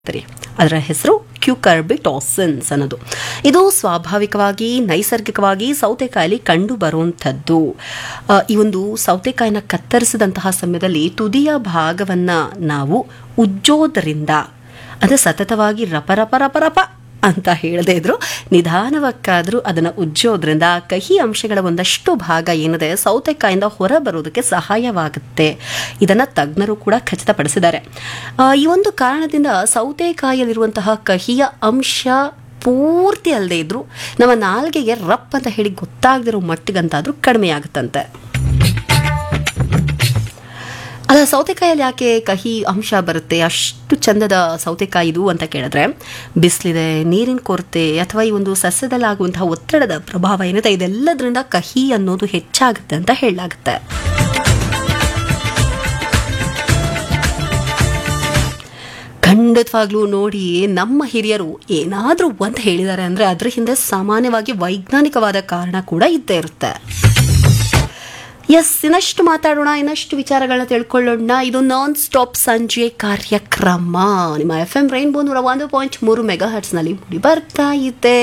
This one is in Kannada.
ರಿ. ಅದರ ಹೆಸರು ಕ್ಯೂಕರ್ಬಿಟಾಸಿನ್ಸ್ ಅನ್ನೋದು ಇದು ಸ್ವಾಭಾವಿಕವಾಗಿ ನೈಸರ್ಗಿಕವಾಗಿ ಸೌತೆಕಾಯಲ್ಲಿ ಕಂಡು ಬರುವಂಥದ್ದು ಆ, ಈ ಒಂದು ಸೌತೆಕಾಯಿನ ಕತ್ತರಿಸಿದಂತಹ ಸಮಯದಲ್ಲಿ ತುದಿಯ ಭಾಗವನ್ನ ನಾವು ಉಜ್ಜೋದ್ರಿಂದ ಅದು ಸತತವಾಗಿ ರಪ ರಪ ರಪ ರಪ ಅಂತ ಹೇಳದೇ ಇದ್ರು ನಿಧಾನವಕ್ಕಾದರೂ ಅದನ್ನು ಉಜ್ಜೋದ್ರಿಂದ ಕಹಿ ಅಂಶಗಳ ಒಂದಷ್ಟು ಭಾಗ ಏನಿದೆ ಸೌತೆಕಾಯಿಂದ ಹೊರ ಬರೋದಕ್ಕೆ ಸಹಾಯವಾಗುತ್ತೆ ಇದನ್ನು ತಜ್ಞರು ಕೂಡ ಖಚಿತಪಡಿಸಿದ್ದಾರೆ ಆ, ಈ ಒಂದು ಕಾರಣದಿಂದ ಸೌತೆಕಾಯಲ್ಲಿರುವಂತಹ ಕಹಿಯ ಅಂಶ ಪೂರ್ತಿ ಅಲ್ಲದೆ ಇದ್ರು ನಮ್ಮ ನಾಲ್ಗೆಗೆ ರಪ್ ಅಂತ ಹೇಳಿ ಗೊತ್ತಾಗದಿರೋ ಮಟ್ಟಿಗಂತಾದ್ರೂ ಕಡಿಮೆ ಆಗುತ್ತಂತೆ ಅಲ್ಲ ಸೌತೆಕಾಯಲ್ಲಿ ಯಾಕೆ ಕಹಿ ಅಂಶ ಬರುತ್ತೆ ಅಷ್ಟು ಚಂದದ ಸೌತೆಕಾಯಿ ಇದು ಅಂತ ಕೇಳಿದ್ರೆ ಬಿಸಿಲಿದೆ ನೀರಿನ ಕೊರತೆ ಅಥವಾ ಈ ಒಂದು ಸಸ್ಯದಲ್ಲಿ ಆಗುವಂತಹ ಒತ್ತಡದ ಪ್ರಭಾವ ಏನಿದೆ ಇದೆಲ್ಲದರಿಂದ ಕಹಿ ಅನ್ನೋದು ಹೆಚ್ಚಾಗುತ್ತೆ ಅಂತ ಹೇಳಲಾಗುತ್ತೆ ಖಂಡಿತವಾಗ್ಲೂ ನೋಡಿ ನಮ್ಮ ಹಿರಿಯರು ಏನಾದರೂ ಒಂದು ಹೇಳಿದ್ದಾರೆ ಅಂದರೆ ಅದ್ರ ಹಿಂದೆ ಸಾಮಾನ್ಯವಾಗಿ ವೈಜ್ಞಾನಿಕವಾದ ಕಾರಣ ಕೂಡ ಇದ್ದೇ ಇರುತ್ತೆ ಎಸ್ ಇನ್ನಷ್ಟು ಮಾತಾಡೋಣ ಇನ್ನಷ್ಟು ವಿಚಾರಗಳನ್ನ ತಿಳ್ಕೊಳ್ಳೋಣ ಇದು ನಾನ್ ಸ್ಟಾಪ್ ಸಂಜೆ ಕಾರ್ಯಕ್ರಮ ನಿಮ್ಮ ಎಫ್ ಎಂ ರೈನ್ಬೋ ನೂರ ಒಂದು ಪಾಯಿಂಟ್ ಮೂರು ಮೆಗಾ ಹರ್ಟ್ಸ್ನಲ್ಲಿ ಮೂಡಿ ಬರ್ತಾ ಇದೆ